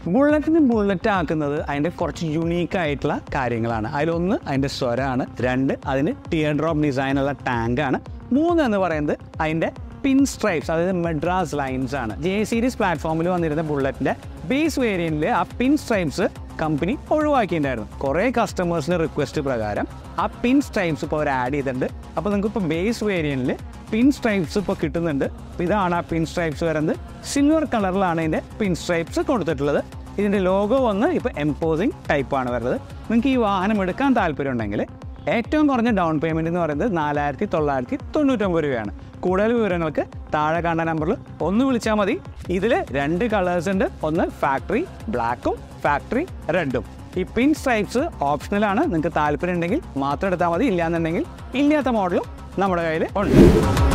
ബുള്ളറ്റിന് bullet ആക്കുന്നത് അതിൻ്റെ കുറച്ച് യുണീക്ക് ആയിട്ടുള്ള കാര്യങ്ങളാണ് അതിലൊന്ന് അതിൻ്റെ സ്വരമാണ് രണ്ട് അതിന് ടിയർ ഡ്രോപ്പ് ഡിസൈനുള്ള ടാങ്കാണ് മൂന്ന് എന്ന് പറയുന്നത് അതിൻ്റെ പിൻ സ്ട്രൈപ്സ് അതായത് മെഡ്രാസ് ലൈൻസ് ആണ് ജെ സീരീസ് പ്ലാറ്റ്ഫോമിൽ വന്നിരുന്ന ബുള്ളറ്റിൻ്റെ ബേസ് വേരിയൻറ്റിൽ ആ പിൻ സ്ട്രൈപ്സ് കമ്പനി ഒഴിവാക്കിയിട്ടുണ്ടായിരുന്നു കുറേ കസ്റ്റമേഴ്സിൻ്റെ റിക്വസ്റ്റ് പ്രകാരം ആ പിൻ സ്ട്രൈപ്സ് ഇപ്പോൾ അവർ ആഡ് ചെയ്തിട്ടുണ്ട് അപ്പോൾ നിങ്ങൾക്ക് ഇപ്പോൾ ബേസ് വേരിയൻറ്റിൽ പിൻ സ്ട്രൈപ്സ് ഇപ്പോൾ കിട്ടുന്നുണ്ട് അപ്പോൾ ഇതാണ് ആ പിൻ സ്ട്രൈപ്സ് വരുന്നത് സിൽവർ കളറിലാണ് ഇതിൻ്റെ പിൻ സ്ട്രൈപ്സ് കൊടുത്തിട്ടുള്ളത് ഇതിൻ്റെ ലോഗോ വന്ന് ഇപ്പോൾ എംപോസിങ് ടൈപ്പാണ് വരുന്നത് നിങ്ങൾക്ക് ഈ വാഹനം എടുക്കാൻ താല്പര്യമുണ്ടെങ്കിൽ ഏറ്റവും കുറഞ്ഞ ഡൗൺ പേയ്മെൻറ്റ് എന്ന് പറയുന്നത് നാലായിരത്തി തൊള്ളായിരത്തി തൊണ്ണൂറ്റൊമ്പത് രൂപയാണ് കൂടുതൽ വിവരങ്ങൾക്ക് താഴെ കാണുന്ന നമ്പറിൽ ഒന്ന് വിളിച്ചാൽ മതി ഇതിൽ രണ്ട് കളേഴ്സ് ഉണ്ട് ഒന്ന് ഫാക്ടറി ബ്ലാക്കും ഫാക്ടറി റെഡും ഈ പിൻ സ്ട്രൈപ്സ് ഓപ്ഷണലാണ് നിങ്ങൾക്ക് താല്പര്യം ഉണ്ടെങ്കിൽ മാത്രം എടുത്താൽ മതി ഇല്ലാന്നുണ്ടെങ്കിൽ ഇല്ലാത്ത മോഡലും നമ്മുടെ കയ്യിൽ ഉണ്ട്